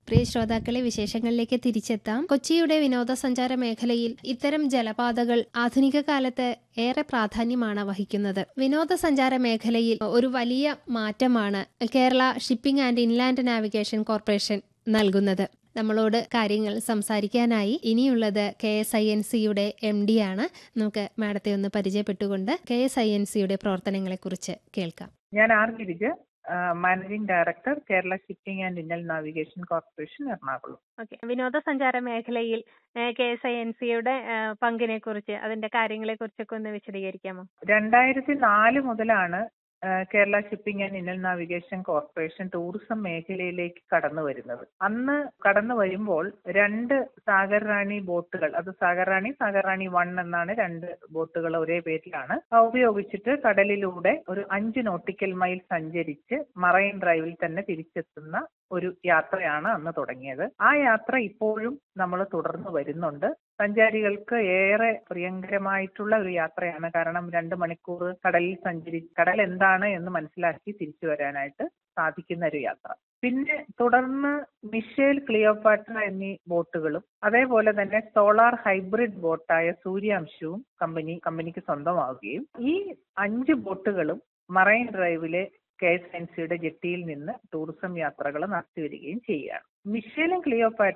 പ്രിയ ശ്രോതാക്കളെ വിശേഷങ്ങളിലേക്ക് തിരിച്ചെത്താം കൊച്ചിയുടെ വിനോദസഞ്ചാര മേഖലയിൽ ഇത്തരം ജലപാതകൾ ആധുനിക കാലത്ത് ഏറെ പ്രാധാന്യമാണ് വഹിക്കുന്നത് വിനോദസഞ്ചാര മേഖലയിൽ ഒരു വലിയ മാറ്റമാണ് Kerala shipping and inland navigation corporation നൽകുന്നത് നമ്മളോട് കാര്യങ്ങൾ സംസാരിക്കാനായി ഇനിയുള്ളത് കെ എസ് ഐ എൻ സിയുടെ എം ഡി ആണ് നമുക്ക് മാഡത്തെ ഒന്ന് പരിചയപ്പെട്ടുകൊണ്ട് കെ എസ് ഐ എൻ സിയുടെ പ്രവർത്തനങ്ങളെക്കുറിച്ച് കേൾക്കാം ഞാൻ R Girija managing director Kerala shipping and Indian navigation corporation Ernakulam okay വിനോദസഞ്ചാര മേഖലയിൽ കെ എസ് ഐ എൻ സിയുടെ പങ്കിനെ കുറിച്ച് അതിന്റെ കാര്യങ്ങളെ കുറിച്ചൊക്കെ ഒന്ന് വിശദീകരിക്കാമോ രണ്ടായിരത്തി നാല് മുതലാണ് ആ, Kerala shipping and Indian navigation corporation tourism മേഖലയിലേക്ക് കടന്നു വരുന്നത് അന്ന് കടന്നു വരുമ്പോൾ രണ്ട് സാഗർ റാണി ബോട്ടുകൾ അത് സാഗർ റാണി സാഗർ റാണി വൺ എന്നാണ് രണ്ട് ബോട്ടുകൾ ഒരേ പേരിലാണ് ആ, ഉപയോഗിച്ചിട്ട് കടലിലൂടെ ഒരു അഞ്ച് നോട്ടിക്കൽ മൈൽ സഞ്ചരിച്ച് മറൈൻ ഡ്രൈവിൽ തന്നെ തിരിച്ചെത്തുന്ന ഒരു യാത്രയാണ് അന്ന് തുടങ്ങിയത് ആ യാത്ര ഇപ്പോഴും നമ്മൾ തുടർന്ന് വരുന്നുണ്ട് സഞ്ചാരികൾക്ക് ഏറെ പ്രിയങ്കരമായിട്ടുള്ള ഒരു യാത്രയാണ് കാരണം രണ്ട് മണിക്കൂർ കടലിൽ സഞ്ചരി കടൽ എന്താണ് എന്ന് മനസ്സിലാക്കി തിരിച്ചു വരാനായിട്ട് സാധിക്കുന്ന ഒരു യാത്ര പിന്നെ തുടർന്ന് മിഷേൽ ക്ലിയോപാട്ര എന്നീ ബോട്ടുകളും അതേപോലെ തന്നെ സോളാർ ഹൈബ്രിഡ് ബോട്ടായ സൂര്യാംശവും കമ്പനി കമ്പനിക്ക് സ്വന്തമാവുകയും ഈ അഞ്ച് ബോട്ടുകളും മറൈൻ ഡ്രൈവിലെ കെ എസ് എൻ സിയുടെ ജെട്ടിയിൽ നിന്ന് ടൂറിസം യാത്രകൾ നടത്തി വരികയും ചെയ്യുകയാണ് മിഷേലും ക്ലിയോപാട്ര